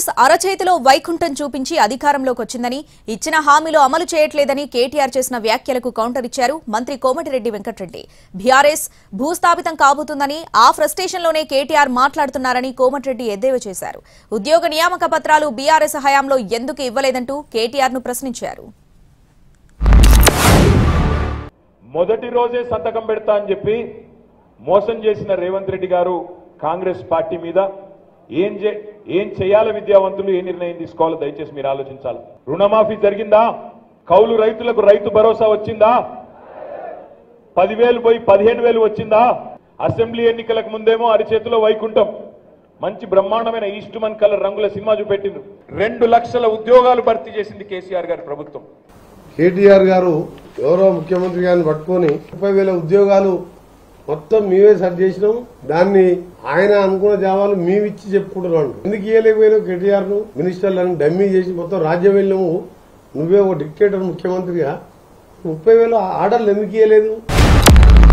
BRS అరచేతిలో వైకుంఠం చూపించి అధికారంలోకి వచ్చిందని ఇచ్చిన హామీలు అమలు చేయట్లేదని కేటీఆర్ చేసిన వ్యాఖ్యలకు కౌంటర్ ఇచ్చారు మంత్రి కోమటిరెడ్డి వెంకటరెడ్డి బీఆర్ఎస్ భూస్థాపితం కాబోతుందని ఆ ఫ్రస్ట్రేషన్లోనే కేటీఆర్ మాట్లాడుతున్నారని కోమటిరెడ్డి ఎద్దేవా చేశారు ఉద్యోగ నియామక పత్రాలు బీఆర్ఎస్ హయాంలో ఎందుకు ఇవ్వలేదంటూ కేటీఆర్ ను ప్రశ్నించారు మొదటి రోజే సంతకం పెడతా అని చెప్పి మోసం చేసిన రేవంత్ రెడ్డి గారు కాంగ్రెస్ పార్టీ మీద ఏం చే ఏం చేయాలి విద్యావంతులు ఏ నిర్ణయం తీసుకోవాలో దయచేసి మీరు ఆలోచించాలి రుణమాఫీ జరిగిందా కౌలు రైతులకు రైతు భరోసా వచ్చిందా పదివేలు పోయి పదిహేను వేలు వచ్చిందా అసెంబ్లీ ఎన్నికలకు ముందేమో అరిచేతిలో వైకుంఠం మంచి బ్రహ్మాండమైన ఈస్ట్ మన్ కలర్ రంగుల సినిమా చూపెట్టిండ్రు రెండు లక్షల ఉద్యోగాలు భర్తీ చేసింది కేసీఆర్ గారి ప్రభుత్వం కేటీఆర్ గారు ఎవరో ముఖ్యమంత్రి గారిని పట్టుకొని ముప్పై వేల ఉద్యోగాలు మొత్తం మేమే సెట్ చేసినాం దాన్ని ఆయన అనుకున్న జావాలు మేమిచ్చి చెప్పుకుంటున్నాం ఎందుకు ఇయ్యలేకపోయినావు కేటీఆర్ ను మినిస్టర్లను డమ్మీ చేసి మొత్తం రాజ్యం వెళ్ళాము నువ్వే ఒక డిక్టేటర్ ముఖ్యమంత్రిగా ముప్పై వేల ఆర్డర్లు ఎందుకు ఇయ్యలేదు